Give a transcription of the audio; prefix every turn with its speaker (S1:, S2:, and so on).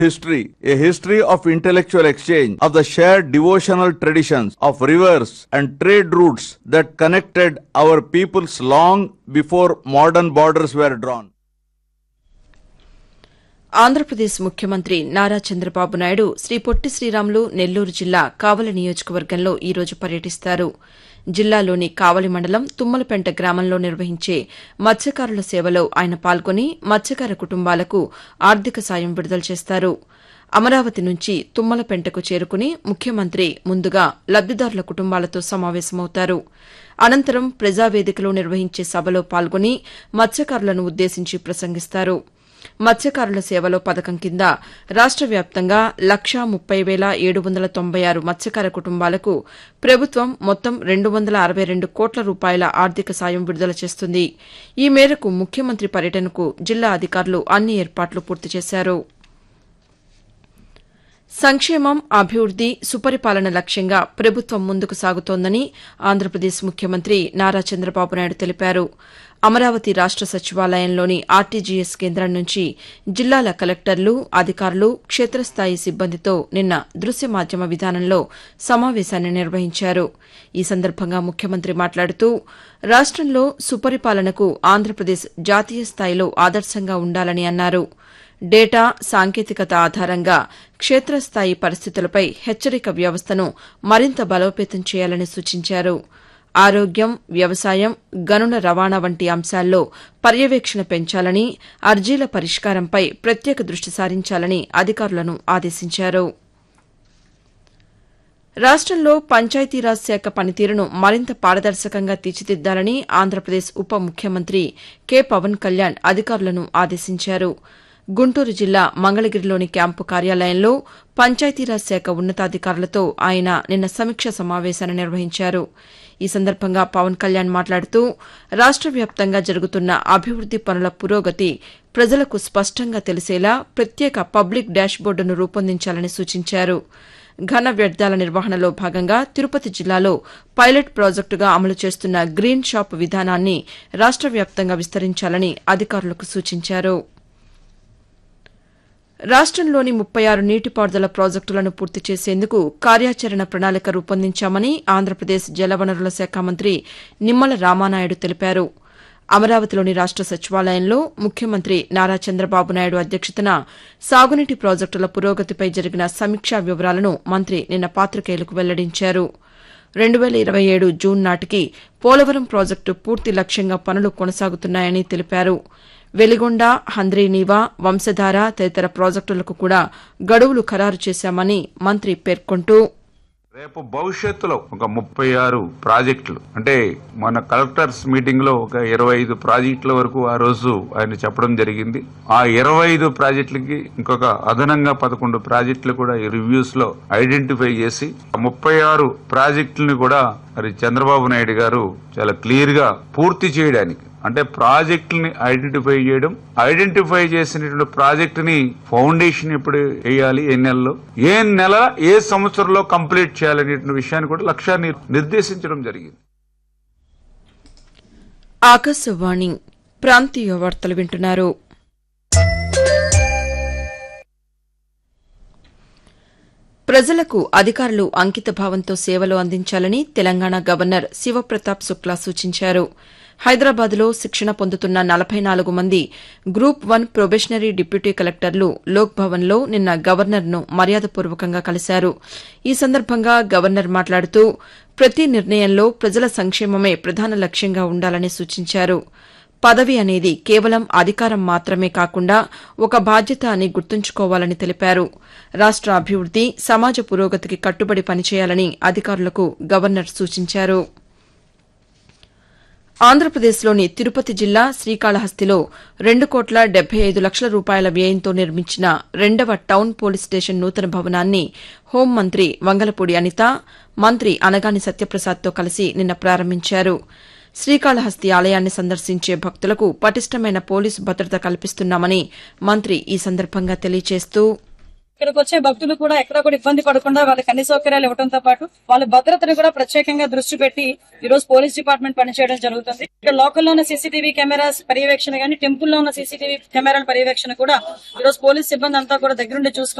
S1: history, a history of intellectual exchange, of the shared devotional traditions, of rivers and trade routes that connected our peoples long before modern borders were drawn.
S2: Andhra Pradesh ముఖ్యమంత్రి నారా చంద్రబాబు నాయుడు శ్రీ పొట్టి శ్రీరాములు నెల్లూరు జిల్లా కావలి నియోజకవర్గంలో ఈరోజు పర్యటిస్తారు జిల్లాలోని కావలి మండలం తుమ్మలపెంట గ్రామంలో నిర్వహించే మత్స్యకారుల సేవలో ఆయన పాల్గొని మత్స్యకార కుటుంబాలకు ఆర్థిక సాయం విడుదల చేస్తారు అమరావతి నుంచి తుమ్మలపెంటకు చేరుకుని ముఖ్యమంత్రి ముందుగా లబ్దిదారుల కుటుంబాలతో సమావేశమవుతారు అనంతరం ప్రజావేదికలో నిర్వహించే సభలో పాల్గొని మత్స్యకారులను ఉద్దేశించి ప్రసంగిస్తారు మత్స్యకారుల సేవలో పథకం కింద రాష్ట వ్యాప్తంగా లక్షా ముప్పై వేల ఏడు వందల తొంభై ఆరు మత్స్యకార కుటుంబాలకు ప్రభుత్వం మొత్తం రెండు వందల అరవై రెండు కోట్ల రూపాయల ఆర్థిక సాయం విడుదల చేస్తుంది ఈ మేరకు ముఖ్యమంత్రి పర్యటనకు జిల్లా అధికారులు అన్ని ఏర్పాట్లు పూర్తి చేశారు సంక్షేమం అభివృద్ది సుపరిపాలన లక్ష్యంగా ప్రభుత్వం ముందుకు సాగుతోందని ఆంధ్రప్రదేశ్ ముఖ్యమంత్రి నారా చంద్రబాబు నాయుడు తెలిపారు అమరావతి రాష్ట సచివాలయంలోని ఆర్టీజీఎస్ కేంద్రం నుంచి జిల్లాల కలెక్టర్లు అధికారులు క్షేత్రస్థాయి సిబ్బందితో నిన్న దృశ్య మాధ్యమ విధానంలో సమావేశాన్ని నిర్వహించారు ఈ సందర్భంగా ముఖ్యమంత్రి మాట్లాడుతూ రాష్టంలో సుపరిపాలనకు ఆంధ్రప్రదేశ్ జాతీయ స్థాయిలో ఆదర్శంగా ఉండాలని అన్నారు డేటా సాంకేతికత ఆధారంగా క్షేత్రస్థాయి పరిస్థితులపై హెచ్చరిక వ్యవస్థను మరింత బలోపేతం చేయాలని సూచించారు ఆరోగ్యం వ్యవసాయం గనుల రవాణా వంటి అంశాల్లో పర్యవేక్షణ పెంచాలని అర్జీల పరిష్కారంపై ప్రత్యేక దృష్టి సారించాలని అధికారులను ఆదేశించారు రాష్టంలో పంచాయతీరాజ్ శాఖ పనితీరును మరింత పారదర్శకంగా తీర్చిదిద్దాలని ఆంధ్రప్రదేశ్ ఉప ముఖ్యమంత్రి కె పవన్ కళ్యాణ్ అధికారులను ఆదేశించారు గుంటూరు జిల్లా మంగళగిరిలోని క్యాంపు కార్యాలయంలో పంచాయతీరాజ్ శాఖ ఉన్నతాధికారులతో ఆయన నిన్న సమీక్ష సమావేశాన్ని నిర్వహించారు ఈ సందర్భంగా పవన్ కళ్యాణ్ మాట్లాడుతూ రాష్ట వ్యాప్తంగా జరుగుతున్న అభివృద్ది పనుల పురోగతి ప్రజలకు స్పష్టంగా తెలిసేలా ప్రత్యేక పబ్లిక్ డాష్బోర్డును రూపొందించాలని సూచించారు ఘన వ్యర్థాల నిర్వహణలో భాగంగా తిరుపతి జిల్లాలో పైలట్ ప్రాజెక్టుగా అమలు చేస్తున్న గ్రీన్ షాప్ విధానాన్ని రాష్ట వ్యాప్తంగా విస్తరించాలని అధికారులకు సూచించారు రాష్టంలోని ముప్పై ఆరు నీటిపారుదల ప్రాజెక్టులను పూర్తి చేసేందుకు కార్యాచరణ ప్రణాళిక రూపొందించామని ఆంధ్రప్రదేశ్ జలవనరుల శాఖ మంత్రి నిమ్మల రామానాయుడు తెలిపారు అమరావతిలోని రాష్ట సచివాలయంలో ముఖ్యమంత్రి నారా చంద్రబాబు నాయుడు అధ్యక్షతన సాగునీటి ప్రాజెక్టుల పురోగతిపై జరిగిన సమీక్షా వివరాలను మంత్రి నిన్న పాతికేయులకు వెల్లడించారు రెండు వేల ఇరవై ఏడు జూన్ నాటికి పోలవరం ప్రాజెక్టు పూర్తి లక్ష్యంగా పనులు కొనసాగుతున్నాయని తెలిపారు వెలిగొండ హంద్రీనీవా వంశధార తదితర ప్రాజెక్టులకు కూడా గడువులు ఖరారు చేశామని మంత్రి పేర్కొంటూ
S3: రేపు భవిష్యత్తులో ఒక ముప్పై ఆరు ప్రాజెక్టులు అంటే మన కలెక్టర్స్ మీటింగ్ లో ఒక ఇరవై ఐదు ప్రాజెక్టుల వరకు ఆ రోజు ఆయన చెప్పడం జరిగింది ఆ ఇరవై ఐదు ప్రాజెక్టులకి ఇంకొక అదనంగా పదకొండు ప్రాజెక్టులు కూడా ఈ రివ్యూస్ లో ఐడెంటిఫై చేసి ఆ ముప్పై ఆరు ప్రాజెక్టులను కూడా మరి చంద్రబాబు నాయుడు గారు చాలా క్లియర్ గా పూర్తి చేయడానికి అంటే ప్రాజెక్టుని ఐడెంటిఫై చేయడం ఐడెంటిఫై చేసినటువంటి ప్రాజెక్టుని ఫౌండేషన్ ఎప్పుడు వేయాలి ఏ నెలలో ఏ నెల ఏ సంవత్సరంలో కంప్లీట్ చేయాలనేటువంటి విషయాన్ని కూడా లక్ష్యాన్ని నిర్దేశించడం జరిగింది
S2: ఆకాశవాణి ప్రాంతీయ వార్తలు వింటున్నారు ప్రజలకు అధికారులు అంకిత భావంతో సేవలు అందించాలని తెలంగాణ గవర్నర్ శివప్రతాప్ శుక్లా సూచించారు హైదరాబాద్లో శిక్షణ పొందుతున్న నలభై నాలుగు మంది గ్రూప్ వన్ ప్రొబేషనరీ డిప్యూటీ కలెక్టర్లు లోక్ భవన్లో నిన్న గవర్నర్ను మర్యాదపూర్వకంగా కలిశారు ఈ సందర్భంగా గవర్నర్ మాట్లాడుతూ ప్రతి నిర్ణయంలో ప్రజల సంక్షేమమే ప్రధాన లక్ష్యంగా ఉండాలని సూచించారు పదవి అనేది కేవలం అధికారం మాత్రమే కాకుండా ఒక బాధ్యత అని గుర్తుంచుకోవాలని తెలిపారు రాష్ట అభివృద్ది సమాజ పురోగతికి కట్టుబడి పనిచేయాలని అధికారులకు గవర్నర్ సూచించారు ఆంధ్రప్రదేశ్లోని తిరుపతి జిల్లా శ్రీకాళహస్తిలో రెండు కోట్ల డెబ్బై ఐదు లక్షల రూపాయల వ్యయంతో నిర్మించిన రెండవ టౌన్ పోలీస్ స్టేషన్ నూతన భవనాన్ని హోంమంత్రి వంగలపూడి అనిత మంత్రి అనగాని సత్యప్రసాద్తో కలిసి నిన్న ప్రారంభించారు శ్రీకాళహస్తి ఆలయాన్ని సందర్శించే భక్తులకు పటిష్టమైన పోలీసు భద్రత కల్పిస్తున్నామని మంత్రి ఈ సందర్భంగా తెలియజేస్తూ
S4: ఇక్కడికి వచ్చే భక్తులు కూడా ఎక్కడ కూడా ఇబ్బంది పడకుండా వాళ్ళకి అన్ని సౌకర్యాలు ఇవ్వడంతో పాటు వాళ్ళ భద్రతను కూడా ప్రత్యేకంగా దృష్టి పెట్టి ఈ రోజు పోలీస్ డిపార్ట్మెంట్ పనిచేయడం జరుగుతుంది ఇక్కడ లోకల్ లో ఉన్న సీసీటీవీ కెమెరాస్ పర్యవేక్షణ కానీ టెంపుల్ లో ఉన్న సీసీటీవీ కెమెరాల పర్యవేక్షణ కూడా ఈ రోజు పోలీస్ సిబ్బంది అంతా కూడా దగ్గరుండి చూసుకొని